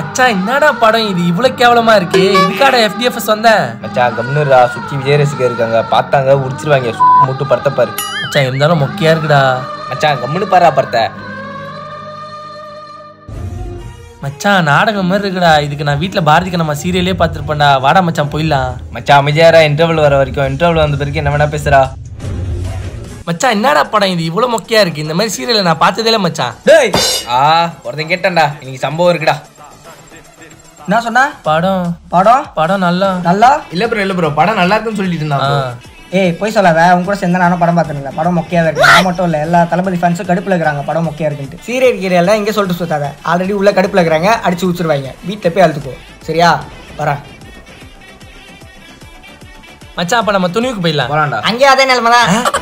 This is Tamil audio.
மச்சான் என்னடா படம் இது இவ்வளவு கேவலமா இருக்கு இதுக்காட எஃப்டிஎஃப்எஸ் வந்தேன் மச்சான் கம்னுரா சுத்தி விஜய் ரசிகர் இருக்காங்க பார்த்தாங்க உடிச்சிருவாங்க சு- முட்டு படத்தை பாரு மச்சான் இருந்தாலும் மொக்கையா இருக்குடா மச்சான் கம்முன்னு பாரா படத்தை மச்சான் நாடகம் மாதிரி இருக்குடா இதுக்கு நான் வீட்ல பாரதிக்கு நம்ம சீரியலே பார்த்துருப்பேன்டா வாடா மச்சான் போயிடலாம் மச்சான் அமைதியாரா இன்டர்வல் வர வரைக்கும் இன்டர்வல் வந்த பிறகு என்ன வேணா பேசுறா மச்சான் என்னடா படம் இது இவ்வளவு மொக்கையா இருக்கு இந்த மாதிரி சீரியலை நான் பார்த்ததே இல்லை மச்சான் டேய் ஆ ஒருத்தன் கேட்டான்டா இன்னைக்கு சம்பவம் இருக்குடா என்ன சொன்னா படம் படம் படம் நல்லா நல்லா இல்ல ப்ரோ இல்ல ப்ரோ படம் நல்லா இருக்குன்னு சொல்லிட்டு இருந்தான் bro. ஏய் போய் சொல்லாத உன் கூட சேர்ந்து நானும் படம் பார்த்துருந்தேன் படம் மொக்கையாக இருக்கு நான் மட்டும் இல்லை எல்லா தளபதி ஃபேன்ஸும் கடுப்பில் இருக்கிறாங்க படம் மொக்கையா இருக்குன்ட்டு சீரியல் கீரியெல்லாம் இங்கே சொல்லிட்டு சுத்தாத ஆல்ரெடி உள்ள கடுப்பில் இருக்கிறாங்க அடிச்சு ஊச்சிருவாங்க வீட்டில் போய் அழுத்துக்கோ சரியா வரேன் மச்சான் அப்ப நம்ம துணிவுக்கு போயிடலாம் போலாம்டா அங்கேயே அதே நிலைமை தான்